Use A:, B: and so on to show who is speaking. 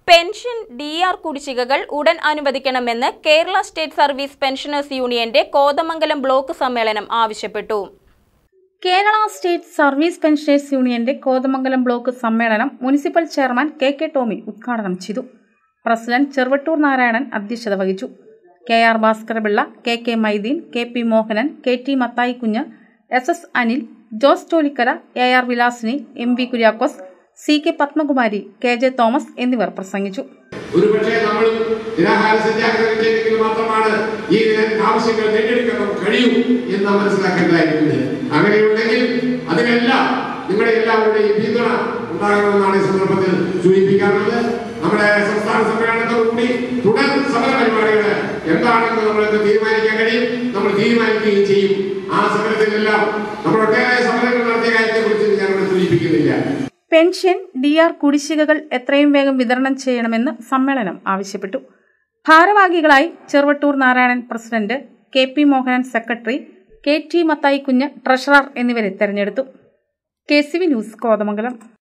A: pension D R കുടിശ്ശികകൾ ഉടൻ അനുവദിക്കണമെന്ന് Kerala state service pensioners യൂണിയന്റെ കോതമംഗലം ബ്ലോക്ക് സമ്മേളനം ആവശ്യപ്പെട്ടു
B: കേരള സ്റ്റേറ്റ് സർവീസ് പെൻഷനേഴ്സ് യൂണിയന്റെ കോതമംഗലം ബ്ലോക്ക് സമ്മേളനം municipal chairman K K Tomy ഉദ്ഘാടനം ചെയ്തു പ്രസിഡന്റ് ചെറുവട്ടൂർ നാരായണൻ അധ്യക്ഷത വഹിച്ചു K R Bhaskarapillai K K Maideen K P Mohanan K T Mathai Kunju S S Anil Jose Tolikkara A R Vilasini M V Kuriakose C K Padmakumari K J Thomas എന്നിവർ പ്രസംഗിച്ചു
C: ഒരുപക്ഷെ നമ്മൾ നിരാഹാര സത്യാഗ്രഹം ചെയ്തെങ്കിൽ മാത്രമാണ് ഈ ആവശ്യങ്ങൾ നേടിയെടുക്കാൻ നമുക്ക് കഴിയൂ എന്ന് നാം മനസ്സിലാക്കേണ്ടതായിട്ടുണ്ട് അങ്ങനെയുണ്ടെങ്കിൽ അതിനെല്ലാം നിങ്ങളുടെ എല്ലാവരുടെയും പിന്തുണ ഉണ്ടാകണമെന്നാണ് ഈ സന്ദർഭത്തിൽ സൂചിപ്പിക്കാറുള്ളത് നമ്മുടെ സംസ്ഥാന സമ്മേളനത്തോടുകൂടി തുടർ സമര പരിപാടികൾ എന്താണെന്ന് നമ്മൾക്ക് തീരുമാനിക്കാൻ കഴിയും നമ്മൾ തീരുമാനിക്കുകയും ചെയ്യും ആ സമരത്തിലെല്ലാം നമ്മൾ ഒട്ടേറെ സമരങ്ങൾ നടത്തിയ കാര്യത്തെ കുറിച്ച് ഞാൻ ഇവിടെ സൂചിപ്പിക്കുന്നില്ല
B: പെൻഷൻ ഡി ആർ കുടിശ്ശികകൾ എത്രയും വേഗം വിതരണം ചെയ്യണമെന്ന് സമ്മേളനം ആവശ്യപ്പെട്ടു ഭാരവാഹികളായി Cheruvattoor Narayanan president K P Mohanan secretary K T Mathai Kunju treasurer എന്നിവരെ തെരഞ്ഞെടുത്തു K C V news Kothamangalam